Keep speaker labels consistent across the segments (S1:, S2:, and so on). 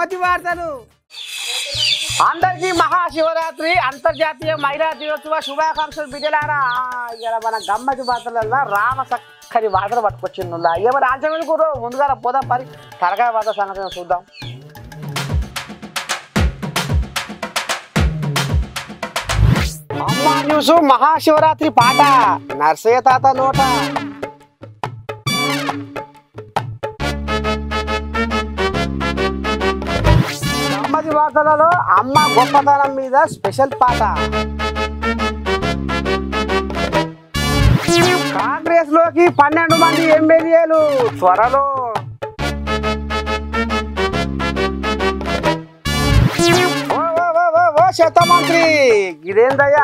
S1: గమ్మతి వార్తలు అందరికీ మహాశివరాత్రి అంతర్జాతీయ మహిళా దినోత్సవ శుభాకాంక్షలు బిడ్డలారా ఇలా మన గమ్మతి వార్తలలో రామ చక్కని వార్తలు పట్టుకొచ్చిండు ఎవరు ఆచరణ కూర ముందుగా పోదాం పరి తరగా వార్త సంగతి చూద్దాం అమ్మా న్యూస్ మహాశివరాత్రి పాట నర్సయ్య తాత నోట గమ్మతి వార్తలలో అమ్మ గొప్పతనం మీద స్పెషల్ పాట కాంగ్రెస్ లోకి పన్నెండు మంది ఎమ్మెల్యేలు త్వరలో ఓ ఓ ఓ ఓ ఓ శత మంత్రి ఇదేందయ్యా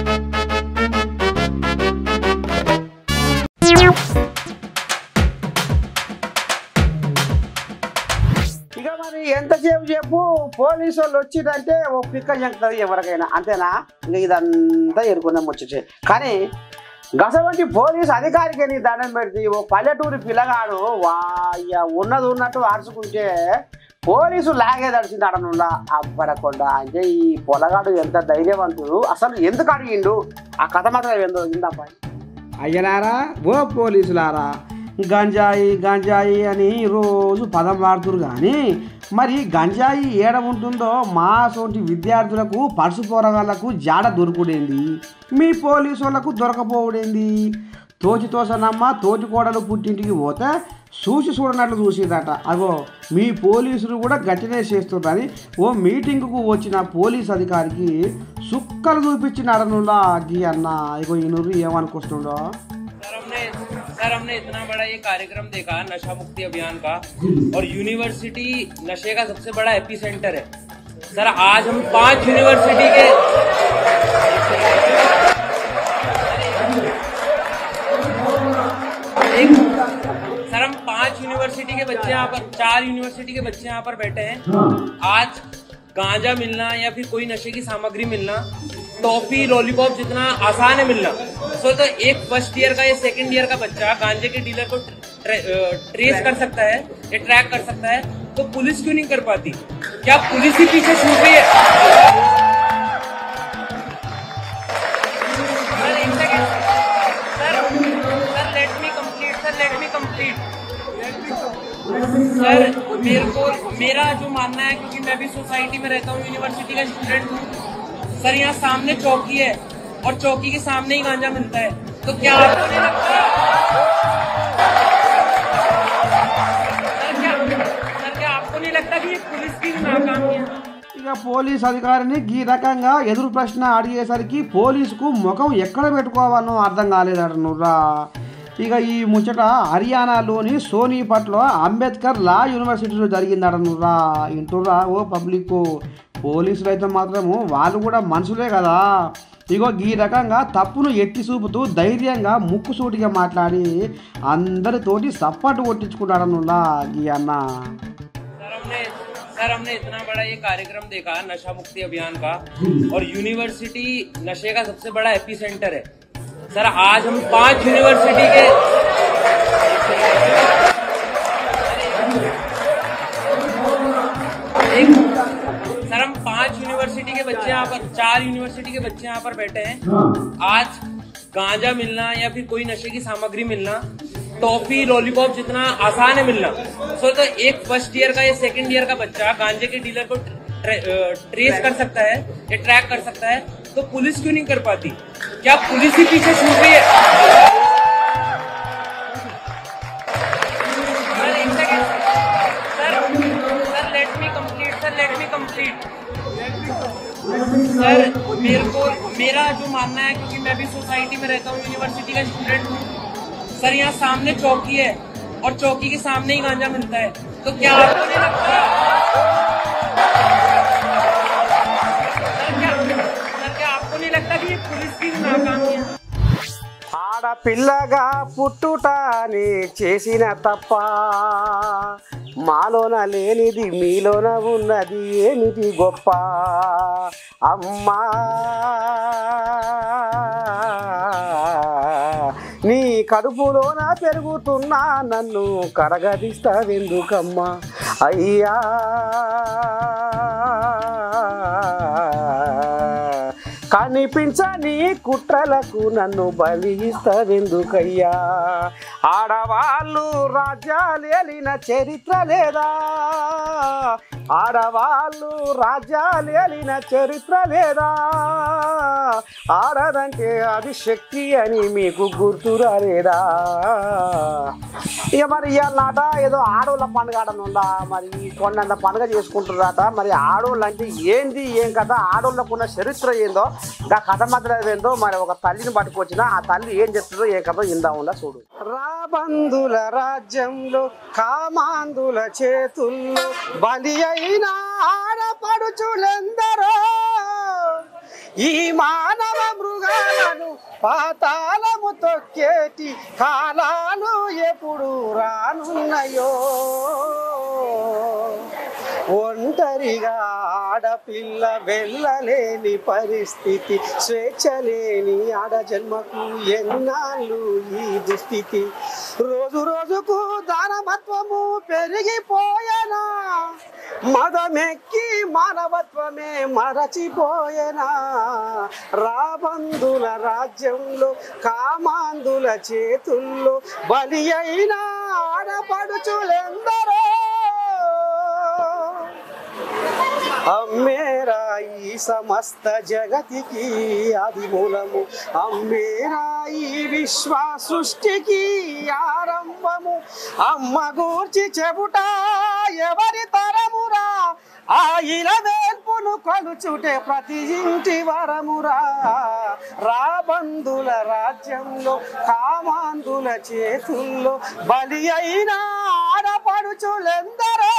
S1: ఇక మరి ఎంతసేపు చెప్పు పోలీసు వాళ్ళు వచ్చిందంటే ఓ పిక్క చెప్తుంది ఎవరికైనా అంతేనా ఇంకా ఇదంతా ఎరుకునే ముచ్చటే కానీ గసవంటి పోలీసు అధికారికి నీ దండం పెడితే ఓ పల్లెటూరి పిల్లగాడు వాయ్య ఉన్నది ఉన్నట్టు ఆడుచుకుంటే పోలీసు లాగే తడిచింది అడనులా అబ్బరకొండ అంటే ఈ పొలగాడు ఎంత ధైర్యవంతుడు అసలు ఎందుకు అడిగిండు ఆ కథ మాత్రం ఏందో ఇందబ్బా
S2: అయ్యలారా ఓ పోలీసులారా గంజాయి గంజాయి అని రోజు పదం వాడుతురు కానీ మరి గంజాయి ఏడ ఉంటుందో మా సోంటి విద్యార్థులకు పర్సు పోరగాళ్లకు జాడ దొరుకుడేంది మీ పోలీసు వాళ్ళకు దొరకపోవడేంది తోచి తోసనమ్మ తోటి కోడలు పుట్టింటికి పోతే చూసి చూడనట్లు చూసిందట అగో మీ పోలీసులు కూడా గట్టినే చేస్తుందని ఓ మీటింగ్కు వచ్చిన పోలీస్ అధికారికి సుక్కలు చూపించిన అడనులా గీ అన్న ఇగో ఈ నుర్రు ఏమనుకొస్తుండో
S3: सर हमने सर हमने इतना बड़ा ये कार्यक्रम देखा नशा मुक्ति अभियान का और यूनिवर्सिटी नशे का सबसे बड़ा एपी सेंटर है सर आज हम पांच यूनिवर्सिटी के एक सर हम पांच यूनिवर्सिटी के बच्चे यहाँ पर चार यूनिवर्सिटी के बच्चे यहाँ पर बैठे हैं आज गांजा मिलना या फिर कोई नशे की सामग्री मिलना टॉफी लॉलीपॉप जितना आसान है मिलना सो तो एक फर्स्ट ईयर का या सेकंड ईयर का बच्चा गांजे के डीलर को ट्रे, अ, ट्रेस कर सकता है या ट्रैक कर सकता है तो पुलिस क्यों नहीं कर पाती क्या पुलिस ही पीछे छूट रही है सर एक second sir sir let me complete sir let me complete sir मेरे को मेरा जो मानना है क्योंकि मैं भी सोसाइटी में रहता हूँ यूनिवर्सिटी का स्टूडेंट हूँ सर यहाँ सामने चौकी है और चौकी के सामने ही गांजा मिलता है तो क्या आपको नहीं लगता सर क्या सर क्या आपको नहीं लगता कि ये पुलिस की नाकामी है
S2: ఇక పోలీస్ అధికారిని ఈ రకంగా ఎదురు ప్రశ్న అడిగేసరికి పోలీసుకు ముఖం ఎక్కడ పెట్టుకోవాలనో అర్థం కాలేదట నుర్రా ఇక ఈ ముచ్చట హర్యానాలోని సోనీపట్లో అంబేద్కర్ లా యూనివర్సిటీలో జరిగిందట నుర్రా ఇంటుర్రా ఓ పబ్లిక్ పోలీసులు అయితే మాత్రము వాళ్ళు కూడా మనుషులే కదా ఇగో ఈ రకంగా తప్పును ఎత్తి చూపుతూ ధైర్యంగా ముక్కుసూటిగా మాట్లాడి అందరితోటి సప్పట్టు కొట్టించుకున్నాడు నుల్లా ఈ అన్న
S3: सर हमने सर हमने इतना बड़ा ये कार्यक्रम देखा नशा मुक्ति अभियान का और यूनिवर्सिटी नशे का सबसे बड़ा एपी सेंटर है सर आज हम पांच यूनिवर्सिटी के एक सर हम पांच यूनिवर्सिटी के बच्चे यहाँ पर चार यूनिवर्सिटी के बच्चे यहाँ पर बैठे हैं आज गांजा मिलना या फिर कोई नशे की सामग्री मिलना टॉफी लॉलीपॉप जितना आसान है मिलना सो तो एक फर्स्ट ईयर का या सेकंड ईयर का बच्चा गांजे के डीलर को ट्रे, अ, ट्रेस कर सकता है या ट्रैक कर सकता है तो पुलिस क्यों नहीं कर पाती क्या पुलिस ही पीछे छूट रही है सर एक second sir sir let me complete sir let me complete sir मेरे को मेरा जो मानना है क्योंकि मैं भी सोसाइटी में रहता हूँ यूनिवर्सिटी का स्टूडेंट हूँ सर यहाँ सामने चौकी है और चौकी के सामने ही गांजा मिलता है तो क्या आपको नहीं लगता सर क्या सर क्या आपको नहीं लगता कि ये पुलिस की नाकामी है
S1: ఆడపిల్లగా పుట్టుటాని చేసిన తప్ప మాలోన లేనిది మీలోన ఉన్నది ఏమిటి గొప్ప అమ్మా నీ కడుపులోన పెరుగుతున్నా నన్ను కడగదిస్తావెందుకమ్మా అయ్యా కనిపించని కుట్రలకు నన్ను బలి ఇస్తావెందుకయ్యా ఆడవాళ్ళు రాజ్యాలేలిన చరిత్ర లేదా ఆడవాళ్ళు రాజ్యాలేలిన చరిత్ర లేదా ఆడదంటే అది శక్తి అని మీకు గుర్తు రాలేదా ఇక మరి ఇవాళ నాట ఏదో ఆడోళ్ళ పండుగ ఆడనుందా మరి కొండంత పండుగ చేసుకుంటున్నారట మరి ఆడోళ్ళు అంటే ఏంది ఏం కథ ఆడోళ్ళకు ఉన్న చరిత్ర ఏందో ఇంకా కథ మాత్రం ఏందో మరి ఒక తల్లిని పట్టుకొచ్చిన ఆ తల్లి ఏం చెప్తుందో ఏ కథ ఇందా ఉందా చూడు రాబందుల రాజ్యంలో కామాందుల చేతుల్లో బలి అయిన ఆడపడుచులెందరో ఈ మానవ మృగాలను పాతాళము తొక్కేటి కాలాలు ఎప్పుడు రానున్నాయో ఒంటరిగా ఆడపిల్ల వెళ్ళలేని పరిస్థితి స్వేచ్ఛ లేని ఆడ జన్మకు ఎన్నాళ్ళు ఈ దుస్థితి రోజు రోజుకు దానవత్వము పెరిగిపోయనా మదమెక్కి మానవత్వమే మరచిపోయనా రాబందుల రాజ్యంలో కామాందుల చేతుల్లో బలి అయిన ఆడపడుచులెందరో అమ్మేరా ఈ సమస్త జగతికి ఆది మూలము అమ్మేరా ఈ విశ్వ సృష్టికి ఆరంభము అమ్మ గూర్చి చెబుట ఎవరి తరమురా ఆ ఇలవేల్పును కొలుచుటే ప్రతి ఇంటి వరమురా రాబందుల రాజ్యంలో కామాందుల చేతుల్లో బలి అయిన ఆడపడుచులెందరో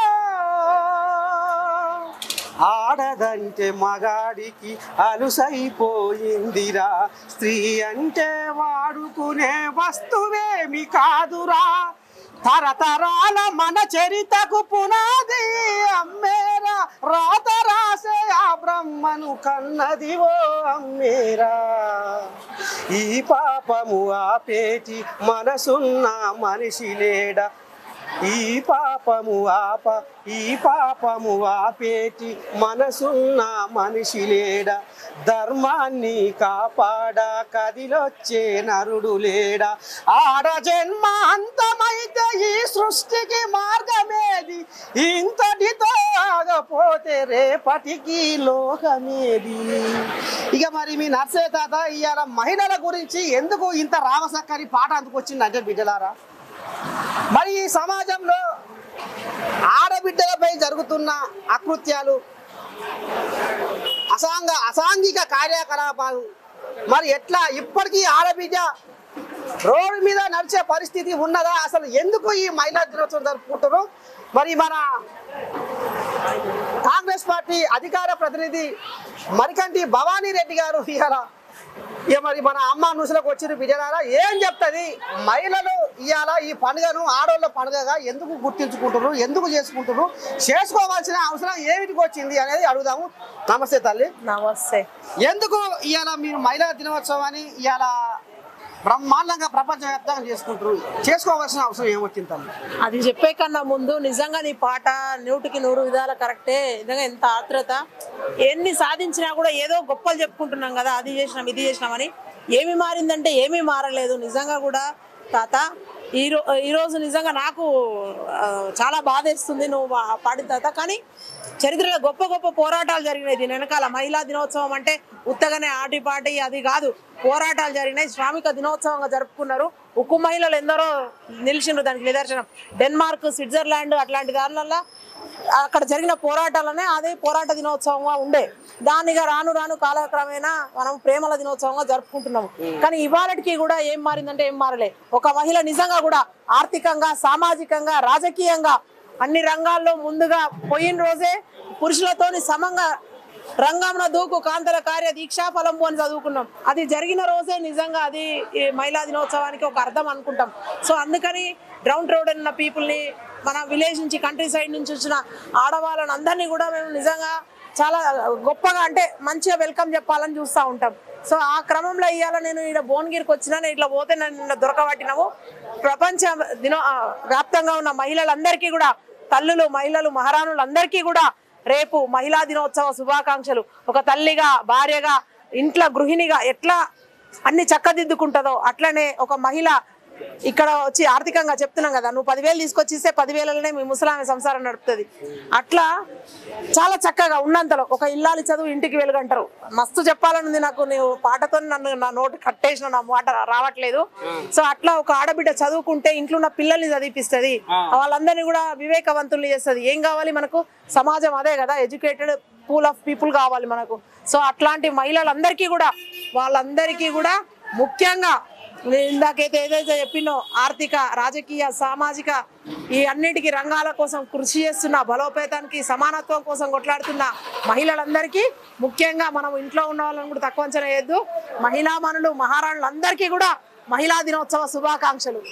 S1: ఆడదంటే మగాడికి అలుసైపోయిందిరా స్త్రీ అంటే వాడుకునే వస్తువేమి కాదురా తరతరాల మన చరితకు పునాది అమ్మేరా రాత రాసే ఆ బ్రహ్మను కన్నది ఓ అమ్మేరా ఈ పాపము ఆపేటి మనసున్న మనిషి లేడా ఈ పాపము ఆప ఈ పాపము ఆపేటి మనసున్న మనిషి లేడా ధర్మాన్ని కాపాడ కదిలొచ్చే నరుడు లేడా ఆడ జన్మ అంతమైతే ఈ సృష్టికి మార్గమేది ఇంతటితో ఆగపోతే రేపటికి లోకమేది ఇక మరి మీ నర్సే తాత ఇవాళ మహిళల గురించి ఎందుకు ఇంత రామసక్కని పాట అందుకొచ్చిందంటే బిడ్డలారా మరి ఈ సమాజంలో ఆడబిడ్డలపై జరుగుతున్న అకృత్యాలు అసాంగ అసాంఘిక కార్యకలాపాలు మరి ఎట్లా ఇప్పటికీ ఆడబిడ్డ రోడ్డు మీద నడిచే పరిస్థితి ఉన్నదా అసలు ఎందుకు ఈ మహిళా దినోత్సవం జరుపుకుంటారు మరి మన కాంగ్రెస్ పార్టీ అధికార ప్రతినిధి మరికంటి భవానీ రెడ్డి గారు ఇవాళ ఇక మరి మన అమ్మ నుసులకు వచ్చిన బిడ్డలారా ఏం చెప్తుంది మహిళలు ఇవాళ ఈ పండుగను ఆడవాళ్ళ పండుగగా ఎందుకు గుర్తించుకుంటున్నారు ఎందుకు చేసుకుంటున్నారు చేసుకోవాల్సిన అవసరం ఏమిటికి వచ్చింది అనేది అడుగుదాము నమస్తే తల్లి
S4: నమస్తే
S1: ఎందుకు ఇవాళ మీరు మహిళా దినోత్సవాన్ని ఇవాళ బ్రహ్మాండంగా ప్రపంచవ్యాప్తంగా చేసుకుంటారు చేసుకోవాల్సిన అవసరం ఏమొచ్చింది తల్లి
S4: అది చెప్పే కన్నా ముందు నిజంగా నీ పాట నూటికి నూరు విధాల కరెక్టే నిజంగా ఎంత ఆత్రత ఎన్ని సాధించినా కూడా ఏదో గొప్పలు చెప్పుకుంటున్నాం కదా అది చేసినాం ఇది చేసినామని ఏమి మారిందంటే ఏమీ మారలేదు నిజంగా కూడా తాత ఈ రో ఈరోజు నిజంగా నాకు ఆ, చాలా బాధేస్తుంది నువ్వు పా- పాడిన తాత కానీ చరిత్రలో గొప్ప గొప్ప పోరాటాలు జరిగినాయి దీని వెనకాల మహిళా దినోత్సవం అంటే ఉత్తగానే ఆటి పాటి అది కాదు పోరాటాలు జరిగినాయి శ్రామిక దినోత్సవంగా జరుపుకున్నారు ఉక్కు మహిళలు ఎందరో నిలిచిండ్రు దానికి నిదర్శనం డెన్మార్క్ స్విట్జర్లాండ్ అట్లాంటి దానివల్ల అక్కడ జరిగిన పోరాటాలనే అదే పోరాట దినోత్సవంగా ఉండే దానిగా రాను రాను కాలక్రమేణా మనం ప్రేమల దినోత్సవంగా జరుపుకుంటున్నాము కానీ ఇవాళకి కూడా ఏం మారిందంటే ఏం మారలే ఒక మహిళ నిజంగా కూడా ఆర్థికంగా సామాజికంగా రాజకీయంగా అన్ని రంగాల్లో ముందుగా పోయిన రోజే పురుషులతోని సమంగా రంగంలో దూకు కాంతల కార్య దీక్షా ఫలంబు అని చదువుకున్నాం అది జరిగిన రోజే నిజంగా అది ఈ మహిళా దినోత్సవానికి ఒక అర్థం అనుకుంటాం సో అందుకని గ్రౌండ్ రోడ్ ఉన్న పీపుల్ని మన విలేజ్ నుంచి కంట్రీ సైడ్ నుంచి వచ్చిన ఆడవాళ్ళని అందరినీ కూడా మేము నిజంగా చాలా గొప్పగా అంటే మంచిగా వెల్కమ్ చెప్పాలని చూస్తూ ఉంటాం సో ఆ క్రమంలో ఇవాళ నేను ఇక్కడ భువనగిరికి వచ్చినా నేను ఇట్లా పోతే నన్ను దొరకబట్టినాము ప్రపంచ దిన ఆ, వ్యాప్తంగా ఉన్న మహిళలందరికీ కూడా తల్లులు మహిళలు మహారాణులు అందరికీ కూడా రేపు మహిళా దినోత్సవ శుభాకాంక్షలు ఒక తల్లిగా భార్యగా ఇంట్లో గృహిణిగా ఎట్లా అన్ని చక్కదిద్దుకుంటుందో అట్లనే ఒక మహిళ ఇక్కడ వచ్చి ఆర్థికంగా చెప్తున్నాం కదా నువ్వు పదివేలు తీసుకొచ్చి ఇస్తే పదివేలలోనే మీ ముసలామె సంసారం నడుపుతుంది అట్లా చాలా చక్కగా ఉన్నంతలో ఒక ఇల్లాలి చదువు ఇంటికి వెలుగంటారు మస్తు చెప్పాలనుంది నాకు నీవు పాటతో నన్ను నా నోటు కట్టేసిన నా మాట రావట్లేదు సో అట్లా ఒక ఆడబిడ్డ చదువుకుంటే ఇంట్లో ఉన్న పిల్లల్ని చదివిపిస్తుంది వాళ్ళందరినీ కూడా వివేకవంతుల్ని చేస్తుంది ఏం కావాలి మనకు సమాజం అదే కదా ఎడ్యుకేటెడ్ పూల్ ఆఫ్ పీపుల్ కావాలి మనకు సో అట్లాంటి మహిళలందరికీ కూడా వాళ్ళందరికీ కూడా ముఖ్యంగా నేను ఇందాకైతే ఏదైతే చెప్పినో ఆర్థిక రాజకీయ సామాజిక ఈ అన్నిటికీ రంగాల కోసం కృషి చేస్తున్న బలోపేతానికి సమానత్వం కోసం కొట్లాడుతున్న మహిళలందరికీ ముఖ్యంగా మనం ఇంట్లో ఉన్న వాళ్ళని కూడా తక్కువ అంచనా వేయద్దు మహిళా మనులు మహారాణులందరికీ కూడా మహిళా దినోత్సవ శుభాకాంక్షలు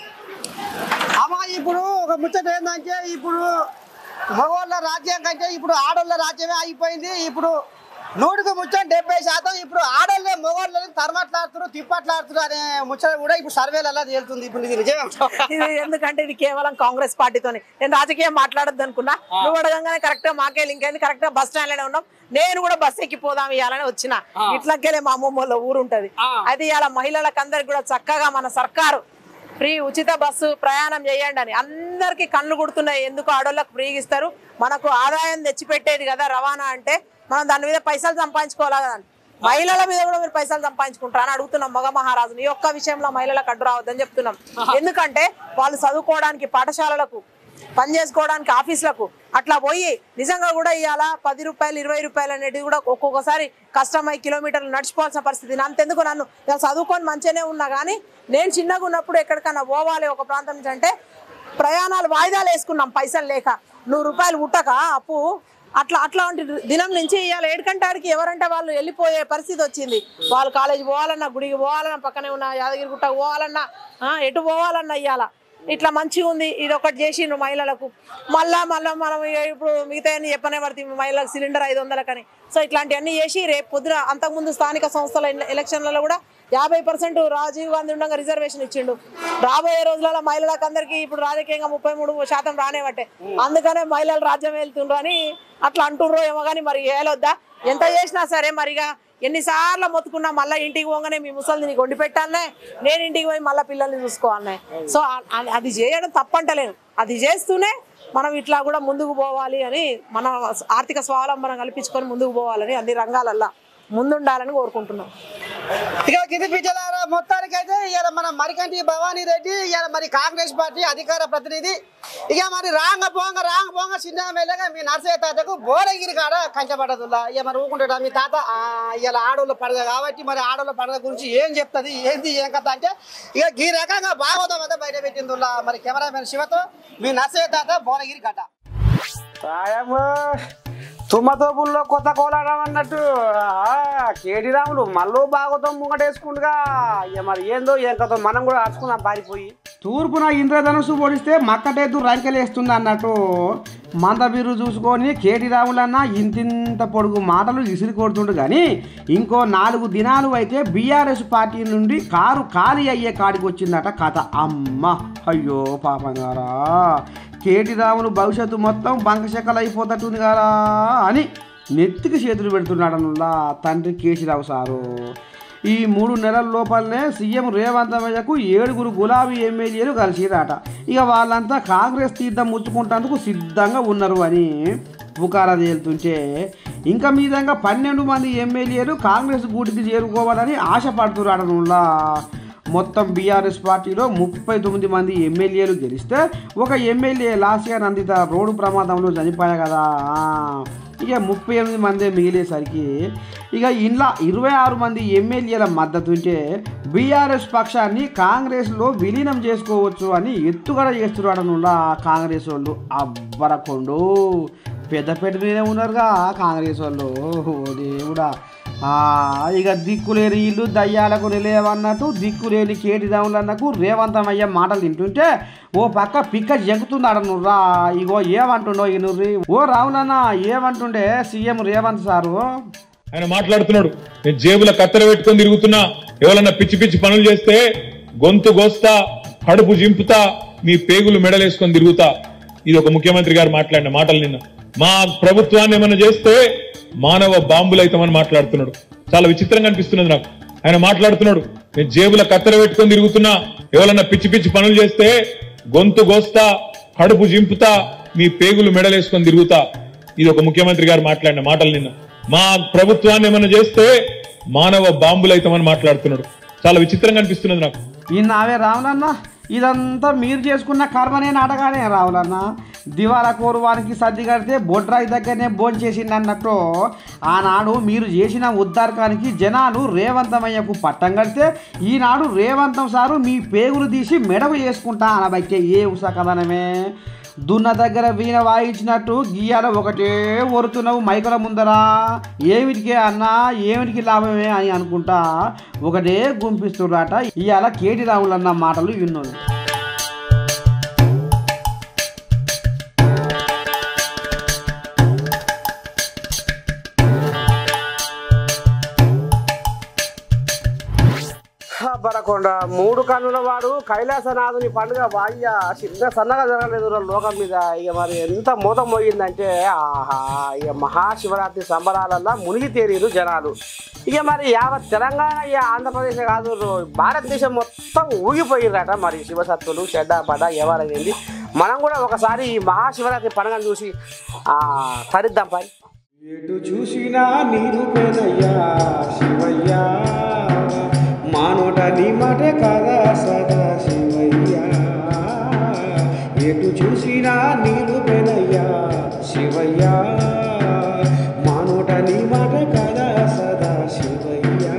S1: అమ్మా ఇప్పుడు ఒక ముచ్చట ఏంటంటే ఇప్పుడు మగవాళ్ళ రాజ్యం కంటే ఇప్పుడు ఆడవాళ్ళ రాజ్యమే అయిపోయింది ఇప్పుడు నూటికి ముచ్చట డెబ్బై శాతం ఇప్పుడు ఆడవాళ్ళే మగవాళ్ళని తరమట్లాడుతున్నారు తిప్పట్లాడుతున్నారు అనే ముచ్చట కూడా ఇప్పుడు సర్వేలలో తేలుతుంది ఇప్పుడు ఇది నిజమే
S4: ఇది ఎందుకంటే ఇది కేవలం కాంగ్రెస్ పార్టీతోనే నేను రాజకీయం మాట్లాడద్దు అనుకున్నా నువ్వు అడగంగానే కరెక్ట్ గా మాకే లింక్ అయింది కరెక్ట్ గా బస్ స్టాండ్ లోనే ఉన్నాం నేను కూడా బస్ ఎక్కి పోదాం ఇవ్వాలని వచ్చిన ఇట్లాకెళ్ళే మా అమ్మమ్మ వాళ్ళ ఊరు ఉంటది అది ఇవాళ మహిళలకు అందరికి కూడా చక్కగా మన సర్కారు ఫ్రీ ఉచిత బస్సు ప్రయాణం చేయండి అని అందరికి కళ్ళు కుడుతున్నాయి ఎందుకు ఆడోళ్ళకి ఫ్రీగా ఇస్తారు మనకు ఆదాయం తెచ్చిపెట్టేది కదా రవాణా అంటే మనం దాని మీద పైసలు సంపాదించుకోవాలి కదా అని. మహిళల మీద కూడా మీరు పైసలు సంపాదించుకుంటారా అని అడుగుతున్నాం మగ మహారాజుని ఈ ఒక్క విషయంలో మహిళలకు అడ్డు రావద్దని చెప్తున్నాం ఎందుకంటే వాళ్ళు చదువుకోవడానికి పాఠశాలలకు పని చేసుకోవడానికి ఆఫీసులకు అట్లా పోయి నిజంగా కూడా ఇవాళ పది రూపాయలు ఇరవై రూపాయలు అనేది కూడా ఒక్కొక్కసారి కష్టమై కిలోమీటర్లు నడిచిపోవాల్సిన పరిస్థితి అంతెందుకు నన్ను నేను చదువుకొని మంచిగానే ఉన్నా కానీ నేను చిన్నగా ఉన్నప్పుడు ఎక్కడికన్నా పోవాలి ఒక ప్రాంతం నుంచి అంటే ప్రయాణాలు వాయిదాలు వేసుకున్నాం పైసలు లేక నూరు రూపాయలు ముట్టక అప్పు అట్లా అట్లాంటి దినం నుంచి ఇవాళ ఏడుకంటాడికి ఎవరంటే వాళ్ళు వెళ్ళిపోయే పరిస్థితి వచ్చింది వాళ్ళు కాలేజ్ పోవాలన్నా గుడికి పోవాలన్నా పక్కనే ఉన్న యాదగిరి గుట్టకు పోవాలన్నా ఆ, ఎటు పోవాలన్నా ఇవాళ ఇట్లా మంచిగా ఉంది ఇది ఒకటి చేసిండ్రు మహిళలకు మళ్ళా మళ్ళా మనం ఇక ఇప్పుడు మిగతా అన్ని చెప్పనే పడుతుంది మహిళలకు సిలిండర్ ఐదు వందలకని సో ఇట్లాంటివన్నీ చేసి రేపు పొద్దున అంతకుముందు స్థానిక సంస్థల ఎల- ఎలక్షన్లలో కూడా యాభై పర్సెంట్ రాజీవ్ గాంధీ ఉండగా రిజర్వేషన్ ఇచ్చిండు రాబోయే రోజులలో మహిళలకు అందరికీ ఇప్పుడు రాజకీయంగా ముప్పై మూడు శాతం రానేవట్టే అందుకనే మహిళలు రాజ్యం వెళ్తుండ్రు అని అట్లా అంటుండ్రో ఏమో కానీ మరి ఏలొద్దా ఎంత చేసినా సరే మరిగా ఎన్నిసార్లు మొత్తుకున్నా మళ్ళీ ఇంటికి పోగానే మీ ముసలిని నీకు వండి పెట్టాలనే నేను ఇంటికి పోయి మళ్ళీ పిల్లల్ని చూసుకోవాలనే సో ఆ- ఆ- అది చేయడం తప్పంటలేను అది చేస్తూనే మనం ఇట్లా కూడా ముందుకు పోవాలి అని మన ఆర్థిక స్వావలంబన కల్పించుకొని ముందుకు పోవాలని అన్ని రంగాలల్లో ముందుండాలని కోరుకుంటున్నాం
S1: ఇక కింది పిచ్చలారా మొత్తానికి అయితే ఇవాళ మన మరికంటి భవానీ రెడ్డి ఇవాళ మరి కాంగ్రెస్ పార్టీ అధికార ప్రతినిధి ఇక మరి రాంగ పోంగ రాంగ పోంగ చిన్న మెల్లగా మీ నర్సయ్య తాతకు భోరగిరి కాడ కంచబడదుల్లా ఇక మరి ఊకుంటాడా మీ తాత ఆ, ఇవాళ ఆడోళ్ళ పండుగ కాబట్టి మరి ఆడోళ్ళ పండుగ గురించి ఏం చెప్తుంది ఏంది ఏం కథ అంటే ఇక ఈ రకంగా భాగవతం అయితే బయట పెట్టిందిల్లా మరి కెమెరామెన్ శివతో మీ నర్సయ్య తాత భోరగిరి గడ్డ
S2: సాయము తుమ్మతోపుల్లో కొత్త కోలాటం అన్నట్టు ఆ, కేడి రాములు మళ్ళీ బాగోతాం ముంగటేసుకుంటుగా ఇక మరి ఏందో ఏం కథ మనం కూడా అరుచుకుందాం పారిపోయి తూర్పున ఇంద్రధనుసు పొడిస్తే మక్కటేతు రంకెలేస్తుంది అన్నట్టు మందబీరు చూసుకొని కేటి రాములన్న ఇంతింత పొడుగు మాటలు ఇసిరి కొడుతుండు కానీ ఇంకో నాలుగు దినాలు అయితే బీఆర్ఎస్ పార్టీ నుండి కారు ఖాళీ అయ్యే కాడికి వచ్చిందట కథ అమ్మ అయ్యో పాపంగారా కేటి రాములు భవిష్యత్తు మొత్తం బంకశెక్కలు అయిపోతట్టుంది కదా అని నెత్తికి చేతులు పెడుతున్నాడనులా తండ్రి కేసీరావు సారు ఈ మూడు నెలల లోపలనే సీఎం రేవంత్ రెడ్డికు ఏడుగురు గులాబీ ఎమ్మెల్యేలు కలిసిరాట ఇక వాళ్ళంతా కాంగ్రెస్ తీర్థం ముచ్చుకుంటేందుకు సిద్ధంగా ఉన్నారు అని పుకారా తేలుతుంటే ఇంకా మీదంగా పన్నెండు మంది ఎమ్మెల్యేలు కాంగ్రెస్ గూటికి చేరుకోవాలని ఆశపడుతున్నాడనులా మొత్తం బీఆర్ఎస్ పార్టీలో ముప్పై తొమ్మిది మంది ఎమ్మెల్యేలు గెలిస్తే ఒక ఎమ్మెల్యే లాస్యా నందిత రోడ్డు ప్రమాదంలో చనిపోయా కదా ఆ, ఇక ముప్పై ఎనిమిది మందే మిగిలేసరికి ఇక ఇంట్లో ఇరవై ఆరు మంది ఎమ్మెల్యేల మద్దతు ఉంటే బీఆర్ఎస్ పక్షాన్ని కాంగ్రెస్లో విలీనం చేసుకోవచ్చు అని ఎత్తుగడ చేస్తున్నాడనులా కాంగ్రెస్ వాళ్ళు అబ్బరకొండు పెద్దపేట మీదే ఉన్నారుగా కాంగ్రెస్ వాళ్ళు ఓ దేవుడా ఆ, ఇక దిక్కులేని ఇల్లు దయ్యాలకు నిలేవన్నట్టు దిక్కులేని కేటి దౌన్లన్నకు రేవంతమయ్య మాటలు తింటుంటే ఓ పక్క పిక్క జంకుతున్నాడు నుర్రా ఇగో ఏమంటుండో ఈ నుర్రి ఓ రావులన్న ఏమంటుండే సీఎం రేవంత్ సారు
S5: ఆయన మాట్లాడుతున్నాడు నేను జేబుల కత్తెర పెట్టుకొని తిరుగుతున్నా ఎవరన్నా పిచ్చి పిచ్చి పనులు చేస్తే గొంతు గోస్తా కడుపు జింపుతా మీ పేగులు మెడలేసుకొని తిరుగుతా ఇది ఒక ముఖ్యమంత్రి గారు మాట్లాడిన మాటలు నిన్న మా ప్రభుత్వాన్ని ఏమన్నా చేస్తే మానవ బాంబులు అవుతామని మాట్లాడుతున్నాడు చాలా విచిత్రంగా అనిపిస్తున్నది నాకు ఆయన మాట్లాడుతున్నాడు నేను జేబుల కత్తెర పెట్టుకొని తిరుగుతున్నా ఎవరన్నా పిచ్చి పిచ్చి పనులు చేస్తే గొంతు గోస్తా కడుపు జింపుతా మీ పేగులు మెడలేసుకొని తిరుగుతా ఇది ఒక ముఖ్యమంత్రి గారు మాట్లాడిన మాటలు నిన్న మా ప్రభుత్వాన్ని ఏమన్నా చేస్తే మానవ బాంబులు అవుతామని మాట్లాడుతున్నాడు చాలా విచిత్రంగా అనిపిస్తున్నది నాకు
S2: ఈ నావే రావులన్న ఇదంతా మీరు చేసుకున్న కర్మనే నాటగానే రావులన్న దివాలా కోరు వారికి సర్ది కడితే బొడ్రాయి దగ్గరనే భోజనం చేసింది అన్నట్టు ఆనాడు మీరు చేసిన ఉద్దారకానికి జనాలు రేవంతమయ్యకు పట్టం కడితే ఈనాడు రేవంతం సారు మీ పేగులు తీసి మెడకు చేసుకుంటా అనబట్టే ఏ ఉసకదనమే దున్న దగ్గర వీణ వాయించినట్టు గీయాల ఒకటే ఒరుతున్నావు మైకల ముందరా ఏమిటికే అన్నా ఏమిటికి లాభమే అని అనుకుంటా ఒకటే గుంపిస్తుర్రాట ఇవాళ కేటి రావులన్న మాటలు విన్నోళ్ళు
S1: బరకొండ మూడు కన్నుల వాడు కైలాసనాథుని పండుగ వాయ్య చిన్న సన్నగా జరగలేదు రా లోకం మీద ఇక మరి ఎంత మూత మోగిందంటే ఆహా ఇక మహాశివరాత్రి సంబరాలల్లా మునిగి తేరీరు జనాలు ఇక మరి యావత్ తెలంగాణ ఇక ఆంధ్రప్రదేశ్ కాదు రో- భారతదేశం మొత్తం ఊగిపోయిరట మరి శివసత్తులు చెడ్డ పడ ఎవరైంది మనం కూడా ఒకసారి ఈ మహాశివరాత్రి పండుగను చూసి ఆ, తరిద్దాం పని
S2: ఎటు చూసినా నీరు పేదయ్యా శివయ్యా మానోట నీ మాట కదా సదా శివయ్యా ఎటు చూసినా నీరు పేదయ్యా శివయ్యా మానోట నీ మాట కదా సదా శివయ్యా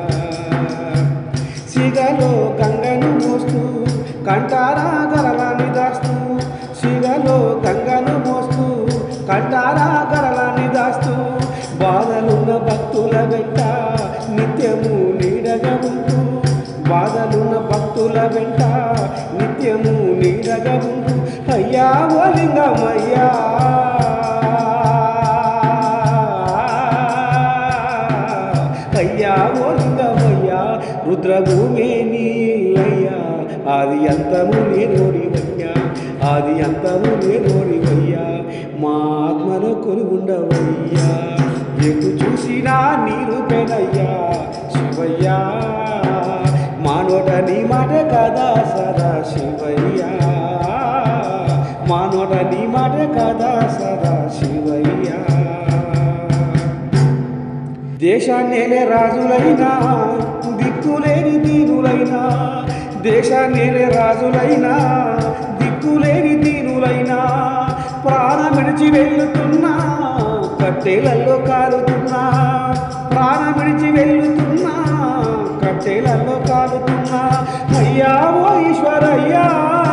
S2: సిగలో గంగను మోస్తూ కంటారా గరలాన్ని దాస్తూ సిగలో గంగను మోస్తూ కంటారా గరలాన్ని దాస్తూ బాధలున్న భక్తుల వెంట నిత్యము నీడగా ఉంటూ బాధలున్న భక్తుల వెంట నిత్యము నీడగా ఉంటూ అయ్యా ఓ లింగమయ్యా అయ్యా ఓ లింగమయ్యా రుద్రభూమి నీలయ్యా ఆది అంతము నేనోడివయ్యా ఆది అంతము నేనోడివయ్యా మా ఆత్మలో కొలుగుండవయ్యా ఎటు చూసినా నీరు పెనయ్యా శివయ్యా మా నోట నీ మాట కదా సదా శివయ్యా మా నోట నీ మాట కదా సదా శివయ్యా దేశాన్నేలే రాజులైనా దిక్కులేని దీనులైనా దేశాన్నేలే రాజులైనా దిక్కులేని దీనులైనా ప్రాణమిడిచి వెళ్తున్నా కట్టెలలో కాలుతున్నా ప్రాణమిడిచి వెళ్తున్నా కట్టెలలో కాలుతున్నా అయ్యా ఓ ఈశ్వరయ్యా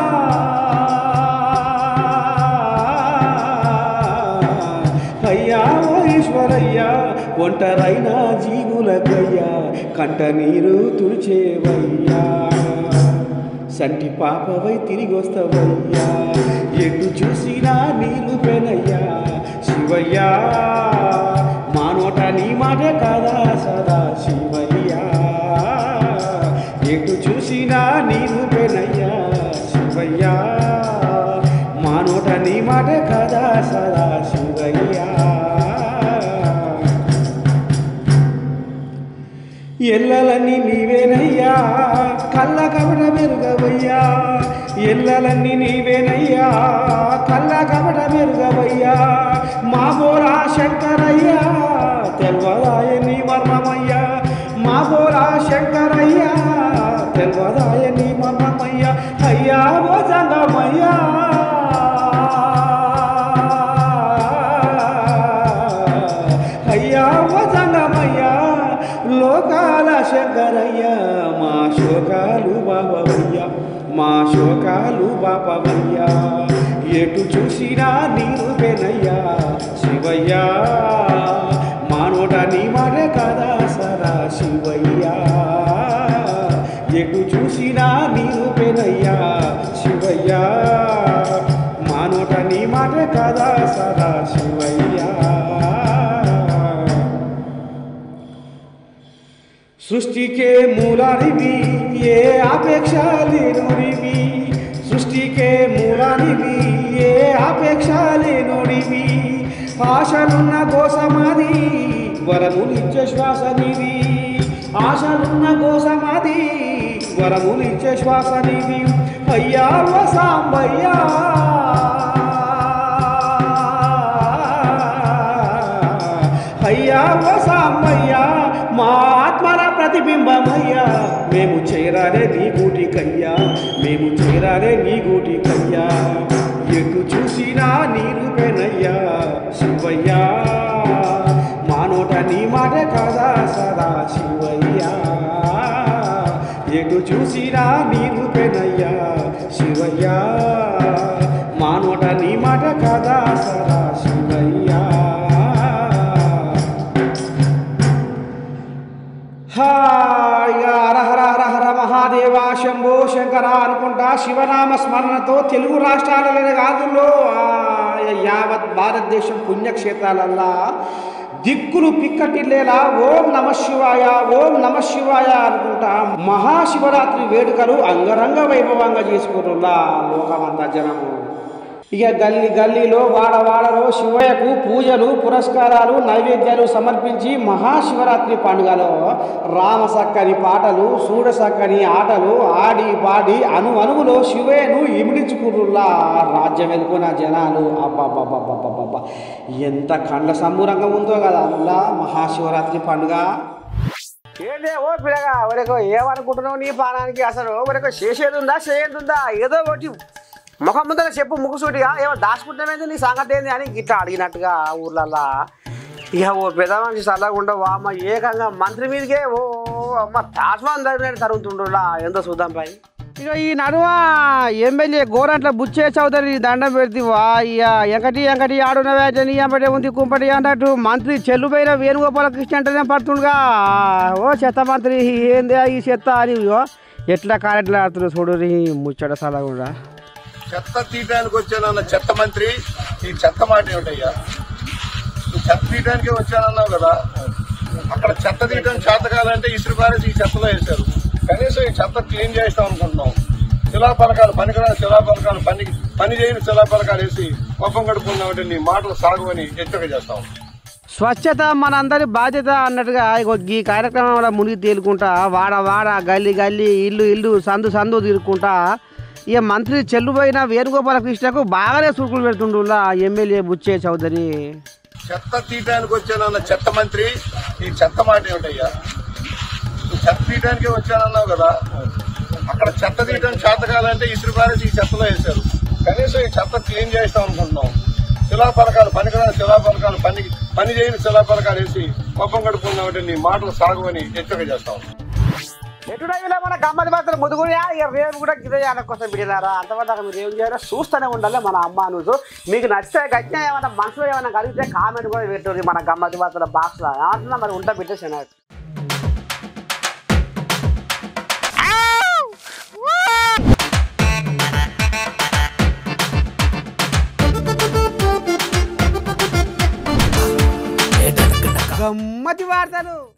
S2: అయ్యా ఓ ఈశ్వరయ్యా ఒంటరైన జీవులకయ్యా కంట నీరు తుడిచేవయ్యా సంటి పాపవై తిరిగి వస్తావయ్యా ఎటు చూసినా నీరు పెనయ్యా శివయ్యా మా నోట నీ మాట కాదా సదా శివయ్యా ఎటు చూసినా నీరు పెనయ్యా శివయ్యా మా నోట నీ మాట కదా సదా శివయ్యా ఎల్లలన్నీ నీవేనయ్యా కళ్ళ కపట మెరుగవయ్యా ఎల్లలన్నీ నీవేనయ్యా కళ్ళ కపట మెరుగవయ్యా మా బోరా శంకరయ్యా తెల్వదాయ నీ వర్ణమయ్యా మా బోరా శంకరయ్యా తెల్వదాయ నీ మర్మమయ్యా అయ్యా ఓ జంగమయ్యా అయ్యా ఓ జంగమయ్యా లోకాల శంకరయ్యా మా శోకాలు బాబవయ్యా మా శోకాలు బాబవయ్యా ఎటు చూసినా నీరు పెనయ్యా శివయ్యా మా నోట నీ మాట కదా శివయ్యా ఎటు చూసినా నీరు పెనయ్యా శివయ్యా మా నోట నీ మాట కదా సదా శివయ్యా సృష్టికే మూలానివి ఏ ఆపేక్ష లేనుడివి సృష్టికే మూలానివి ఏ ఆపేక్ష లేనుడివి ఆశలున్న కోసమది వరములిచ్చే శ్వాస నివి ఆశలున్న కోసమది వరములిచ్చే శ్వాస నివి అయ్యా ఓ సాంబయ్యా అయ్యా ఓ సాంబయ్యా మా ఆత్మల ప్రతిబింబమయ్యా మేము చేరాలే నీ గూటికయ్యా మేము చేరాలే నీ గూటికయ్యా ఎటు చూసినా నీరు పెనయ్యా శివయ్యా మా నోట నీ మాట కదా సదా శివయ్యా ఎటు చూసినా నీరు పెనయ్యా శివయ్యా మా నోట నీ మాట కదా సదా శివయ్యా హాయ్ హర హర హర హర మహాదేవ శంభో శంకర అనుకుంటా శివనామ స్మరణతో తెలుగు రాష్ట్రాలలోనే కాదులో ఆ, యావత్ భారతదేశం పుణ్యక్షేత్రాలల్లా దిక్కులు పిక్కటిల్లేలా ఓం నమ శివాయ ఓం నమ శివాయ అనుకుంటా మహాశివరాత్రి వేడుకలు అంగరంగ వైభవంగా చేసుకుంటున్నా లోకమంతా జనము ఇక గల్లీ గల్లీలో వాడ వాడలో శివయ్యకు పూజలు పురస్కారాలు నైవేద్యాలు సమర్పించి మహాశివరాత్రి పండుగలో రామ సక్కని పాటలు సూడ సక్కని ఆటలు ఆడి పాడి అను అనువులో శివయ్యను ఇమిడించుకుర్రులా రాజ్యం వెలుకున్న జనాలు అబ్బాబ్బాబ్బాబ్బాబ్బా ఎంత కండ్ల సంబూరంగా ఉందో కదా అల్లా మహాశివరాత్రి పండుగ
S1: ఏంటే ఓ పిల్లగా వరకు ఏమనుకుంటున్నావు నీ పానానికి అసలు వరకు చేసేది ఉందా చేయదు ఉందా ఏదో ఒకటి ముఖం ముందర చెప్పు ముక్కుసూటిగా ఏమో దాచుకుంటామేంది నీ సంగతి ఏంది అని గిట్లా అడిగినట్టుగా ఊర్లల్లా ఇక ఓ పెద్ద మనిషి చల్లకుండా ఓ అమ్మ ఏకంగా మంత్రి మీదకే ఓ అమ్మ తాజ్మాన్ దగ్గర తరుగుతుండ్రులా ఎంతో చూద్దాం పై
S2: ఇక ఈ నడుమ ఎమ్మెల్యే గోరంట్ల బుచ్చే చౌదరి దండం పెడితివా అయ్యా ఎంకటి ఎంకటి ఆడునవే నీ ఎంబటే ఉంది కుంపటి అన్నట్టు మంత్రి చెల్లుపోయిన వేణుగోపాల కృష్ణ అంటేనే పడుతుండగా ఓ చెత్త మంత్రి ఏంది ఈ చెత్త అని ఇగో ఎట్లా కారెట్లా ఆడుతున్నారు చూడు నీ ముచ్చట సలా కూడా
S6: చెత్త తీయడానికి వచ్చానన్న చెత్త మంత్రి ఈ చెత్త మాట ఏమిటయ్యా నువ్వు చెత్త తీయడానికి వచ్చానన్నావు కదా అక్కడ చెత్త తీయడం చేత కాదంటే ఇసురు పారేసి ఈ చెత్తలో వేశారు కనీసం ఈ చెత్త క్లీన్ చేస్తాం అనుకుంటున్నాం శిలా పలకాలు పనికిరాని శిలా పలకాలు పని పని చేయని శిలా పలకాలు వేసి కోపం గడుపుకున్నామంటే నీ మాటలు సాగువని హెచ్చరిక చేస్తాం
S2: స్వచ్ఛత మనందరి బాధ్యత అన్నట్టుగా ఇగో ఈ కార్యక్రమంలో మునిగి తేలుకుంటా వాడ వాడ గల్లీ గల్లీ ఇల్లు ఇల్లు సందు సందు తిరుక్కుంటా ఇక మంత్రి చెల్లుపోయిన వేణుగోపాల కృష్ణకు బాగానే సురుకులు పెడుతుండులా ఎమ్మెల్యే బుచ్చే చౌదరి
S6: చెత్త తీయడానికి వచ్చానన్న చెత్త మంత్రి ఈ చెత్త మాట ఏమిటయ్యా నువ్వు చెత్త తీయడానికి వచ్చానన్నావు కదా అక్కడ చెత్త తీయడం చేత కాదంటే ఇసురు పారేసి ఈ చెత్తలో వేశారు కనీసం ఈ చెత్త క్లీన్ చేస్తాం అనుకుంటున్నాం శిలా పలకాలు పనికిరాని శిలా పలకాలు పని పని చేయని శిలా పలకాలు వేసి కోపం గడుపుకున్నామంటే నీ మాటలు సాగువని హెచ్చరిక చేస్తాం
S1: ఎటుడైనా మన గమ్మతి మాత్రం ముదుగుయా ఇక రేపు కూడా గిదయాల కోసం బిడినారా అంతవరకు మీరు ఏం చేయాలో చూస్తూనే ఉండాలి మన అమ్మ నువ్వు మీకు నచ్చితే గట్టిన ఏమైనా మనసులో ఏమైనా కలిగితే కామెంట్ కూడా పెట్టండి మన గమ్మతి మాత్రం బాక్స్లో ఏమంటున్నా మరి ఉంటా పెట్టేసాను
S2: గమ్మతి వార్తలు